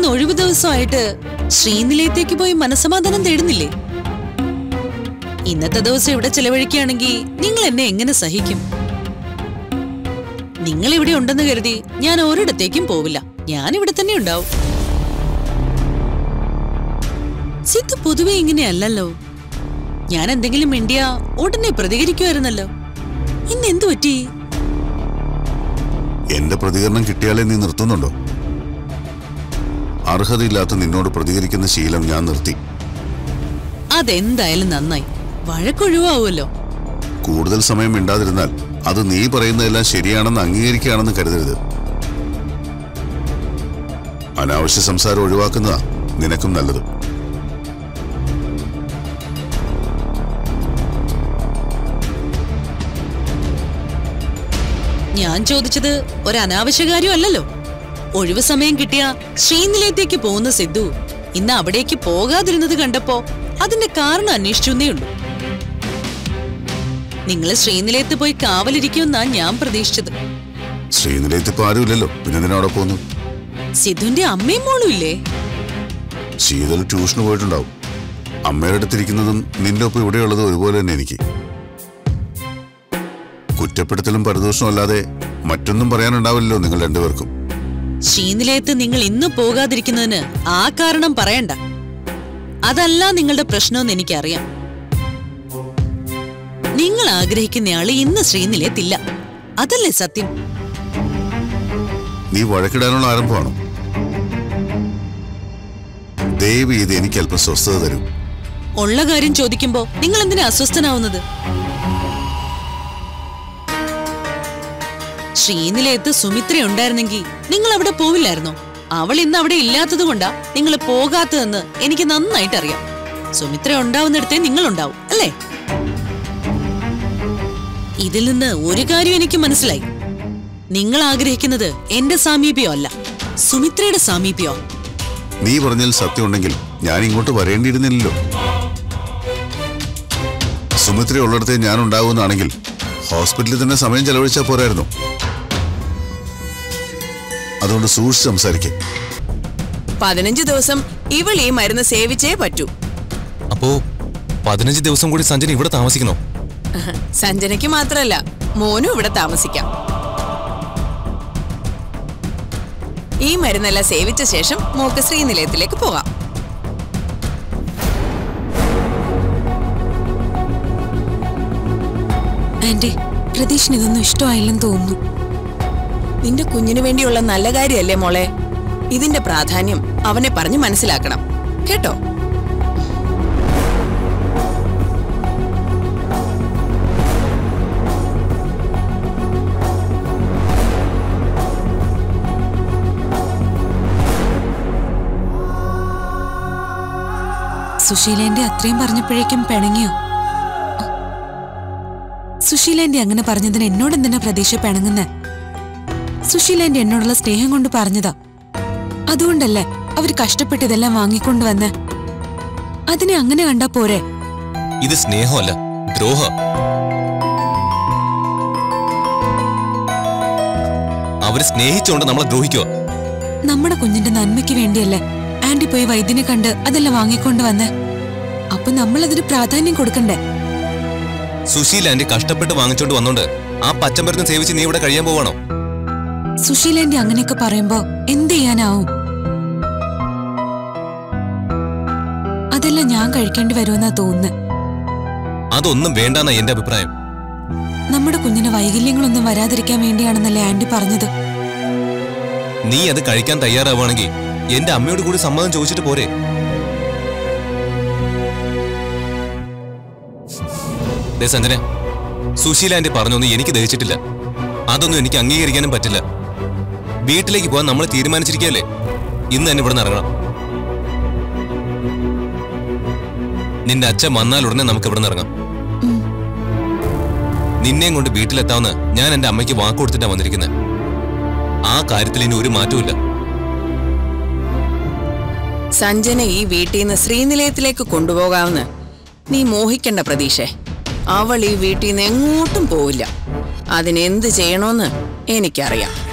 ഒഴിവ് ദിവസമായിട്ട് ശ്രീനിലയത്തേക്ക് പോയി മനസമാധാനം തേടുന്നില്ലേ ഇന്നത്തെ ദിവസം ഇവിടെ ചെലവഴിക്കുകയാണെങ്കിൽ നിങ്ങൾ എന്നെ എങ്ങനെ സഹിക്കും നിങ്ങൾ ഇവിടെ ഉണ്ടെന്ന് കരുതി ഞാൻ ഒരിടത്തേക്കും പോവില്ല ഞാൻ ഇവിടെ തന്നെ ഉണ്ടാവും സിദ്ധു പൊതുവെ ഇങ്ങനെയല്ലല്ലോ ഞാൻ എന്തെങ്കിലും മിണ്ടിയ ഉടനെ പ്രതികരിക്കുമായിരുന്നല്ലോ ഇന്ന് എന്തു പറ്റി എന്റെ പ്രതികരണം കിട്ടിയാലേ നീ നിർത്തുന്നുണ്ടോ അർഹതയില്ലാത്ത നിന്നോട് പ്രതികരിക്കുന്ന ശീലം ഞാൻ നിർത്തി അതെന്തായാലും നന്നായി വഴക്കൊഴിവാവുമല്ലോ കൂടുതൽ സമയം മിണ്ടാതിരുന്നാൽ അത് നീ പറയുന്നതെല്ലാം ശരിയാണെന്ന് അംഗീകരിക്കുകയാണെന്ന് കരുതരുത് അനാവശ്യ സംസാരം ഒഴിവാക്കുന്നതാ നിനക്കും നല്ലത് ഞാൻ ചോദിച്ചത് ഒരു അനാവശ്യ കാര്യമല്ലല്ലോ ഒഴിവ് സമയം കിട്ടിയ ശ്രീനിലയത്തേക്ക് പോകുന്ന സിദ്ധു ഇന്ന് അവിടേക്ക് പോകാതിരുന്നത് കണ്ടപ്പോ അതിന്റെ കാരണം അന്വേഷിച്ചെന്നേ ഉള്ളൂ നിങ്ങൾ ശ്രീനിലയത്ത് പോയി കാവലിരിക്കുമെന്നാ ഞാൻ പ്രതീക്ഷിച്ചത് ശ്രീനിലയത്ത് ഇപ്പൊ ആരുമില്ലല്ലോ പിന്നെ നിന്നവിടെ പോന്നു സിദ്ധുവിന്റെ അമ്മയും മോളും ഇല്ലേ ശീതൽ ട്യൂഷന് പോയിട്ടുണ്ടാവും അമ്മയുടെ അടുത്തിരിക്കുന്നതും നിന്റെ ഒപ്പം ഇവിടെയുള്ളതും ഒരുപോലെ തന്നെ എനിക്ക് കുറ്റപ്പെടുത്തലും പരദോഷവും അല്ലാതെ മറ്റൊന്നും പറയാനുണ്ടാവില്ലല്ലോ നിങ്ങൾ രണ്ടുപേർക്കും ശ്രീനിലയത്ത് നിങ്ങൾ ഇന്ന് പോകാതിരിക്കുന്നതിന് ആ കാരണം പറയണ്ട അതല്ല നിങ്ങളുടെ പ്രശ്നമെന്ന് എനിക്കറിയാം നിങ്ങൾ ആഗ്രഹിക്കുന്നയാള് ഇന്ന് ശ്രീനിലയത്തില്ല അതല്ലേ സത്യം നീ വഴക്കിടാനുള്ള ആരംഭമാണോ ദയവ് ചെയ്ത് എനിക്ക് അല്പം സ്വസ്ഥത തരൂ ഉള്ള കാര്യം ചോദിക്കുമ്പോ നിങ്ങൾ എന്തിനാ അസ്വസ്ഥനാവുന്നത് ശ്രീനിലയത്ത് സുമിത്ര ഉണ്ടായിരുന്നെങ്കിൽ നിങ്ങൾ അവിടെ പോവില്ലായിരുന്നോ അവൾ ഇന്ന് അവിടെ ഇല്ലാത്തത് കൊണ്ടാ നിങ്ങൾ പോകാത്തതെന്ന് എനിക്ക് നന്നായിട്ട് അറിയാം സുമിത്ര ഉണ്ടാവുന്നിടത്തേ നിങ്ങൾ ഉണ്ടാവും അല്ലേ ഇതിൽ നിന്ന് ഒരു കാര്യം എനിക്ക് മനസ്സിലായി നിങ്ങൾ ആഗ്രഹിക്കുന്നത് എന്റെ സാമീപ്യോ അല്ല സുമിത്രയുടെ സാമീപ്യോ നീ പറഞ്ഞാൽ സത്യമുണ്ടെങ്കിൽ ഞാൻ ഇങ്ങോട്ട് വരേണ്ടിയിരുന്നില്ലല്ലോ സുമിത്ര ഉള്ളിടത്തെ ഞാൻ ഉണ്ടാവുമെന്നാണെങ്കിൽ ഹോസ്പിറ്റലിൽ തന്നെ സമയം ചെലവഴിച്ചാൽ പോരായിരുന്നു അതുകൊണ്ട് സൂക്ഷിച്ച് സംസാരിക്കേ പതിനഞ്ച് ദിവസം ഇവൾ ഈ മരുന്ന് സേവിച്ചേ പറ്റൂ അപ്പോ പതിനഞ്ച് ദിവസം കൂടി സഞ്ജന ഇവിടെ താമസിക്കണോ സഞ്ജനയ്ക്ക് മാത്രല്ല മോനും ഇവിടെ താമസിക്കാം ഈ മരുന്നെല്ലാം സേവിച്ച ശേഷം മോക്ക് ശ്രീനിലയത്തിലേക്ക് പോകാം ആന്റി പ്രതീഷിന് ഇതൊന്നും ഇഷ്ടമായില്ലെന്ന് തോന്നുന്നു നിന്റെ കുഞ്ഞിനു വേണ്ടിയുള്ള നല്ല കാര്യമല്ലേ മോളെ ഇതിന്റെ പ്രാധാന്യം അവനെ പറഞ്ഞ് മനസ്സിലാക്കണം കേട്ടോ സുശീലേന്റെ അത്രയും പറഞ്ഞപ്പോഴേക്കും പിണങ്ങിയോ സുശീലേന്റെ അങ്ങനെ പറഞ്ഞതിന് എന്നോട് എന്തിനാ പ്രതീക്ഷ പിണങ്ങുന്നെ സുശീലേന്റെ എന്നോടുള്ള സ്നേഹം കൊണ്ട് പറഞ്ഞതാ അതുകൊണ്ടല്ലേ അവർ കഷ്ടപ്പെട്ട് ഇതെല്ലാം വാങ്ങിക്കൊണ്ടുവന്ന് അതിനെ അങ്ങനെ കണ്ടാ പോരെ ഇത് സ്നേഹമല്ല ദ്രോഹ അവര് സ്നേഹിച്ചുകൊണ്ട് നമ്മളെ ദ്രോഹിക്കുക നമ്മുടെ കുഞ്ഞിന്റെ നന്മയ്ക്ക് വേണ്ടിയല്ലേ ആന്റി പോയി വൈദ്യനെ കണ്ട് അതെല്ലാം വാങ്ങിക്കൊണ്ട് വന്ന് അപ്പൊ നമ്മൾ അതിന് പ്രാധാന്യം കൊടുക്കണ്ടേ സുശീൽ ആന്റി കഷ്ടപ്പെട്ട് വാങ്ങിച്ചോണ്ട് വന്നോണ്ട് ആ പച്ചമരുന്ന് സേവിച്ച് നീ ഇവിടെ കഴിയാൻ പോവാണോ സുശീലേന്റെ അങ്ങനെയൊക്കെ പറയുമ്പോ എന്ത് ചെയ്യാനാവും അതെല്ലാം ഞാൻ കഴിക്കേണ്ടി വരുമെന്നാ തോന്നുന്നത് അതൊന്നും വേണ്ടെന്നാ എന്റെ അഭിപ്രായം നമ്മുടെ കുഞ്ഞിന് വൈകല്യങ്ങളൊന്നും വരാതിരിക്കാൻ വേണ്ടിയാണെന്നല്ലേ ആന്റി പറഞ്ഞത് നീ അത് കഴിക്കാൻ തയ്യാറാവുകയാണെങ്കിൽ എന്റെ അമ്മയോട് കൂടി സമ്മതം ചോദിച്ചിട്ട് പോരെ ദേ സഞ്ജന സുശീല ആന്റി പറഞ്ഞൊന്നും എനിക്ക് ദഹിച്ചിട്ടില്ല അതൊന്നും എനിക്ക് അംഗീകരിക്കാനും പറ്റില്ല വീട്ടിലേക്ക് പോകാൻ നമ്മൾ തീരുമാനിച്ചിരിക്കുകയല്ലേ ഇന്ന് തന്നെ ഇവിടെ ഇറങ്ങണം നിന്റെ അച്ഛൻ വന്നാൽ ഉടനെ നമുക്ക് ഇവിടെ ഇറങ്ങാം ഉം. നിന്നെയും കൊണ്ട് വീട്ടിലെത്താമെന്ന് ഞാൻ എന്റെ അമ്മയ്ക്ക് വാക്ക് കൊടുത്തിട്ടാ വന്നിരിക്കുന്നത് ആ കാര്യത്തിൽ ഇനി ഒരു മാറ്റവും സഞ്ജന ഈ വീട്ടിൽ നിന്ന് ശ്രീനിലയത്തിലേക്ക് കൊണ്ടുപോകാമെന്ന് നീ മോഹിക്കണ്ട പ്രതീക്ഷ അവൾ ഈ വീട്ടിൽ നിന്ന് എങ്ങോട്ടും പോവില്ല അതിനെന്ത് ചെയ്യണമെന്ന് എനിക്കറിയാം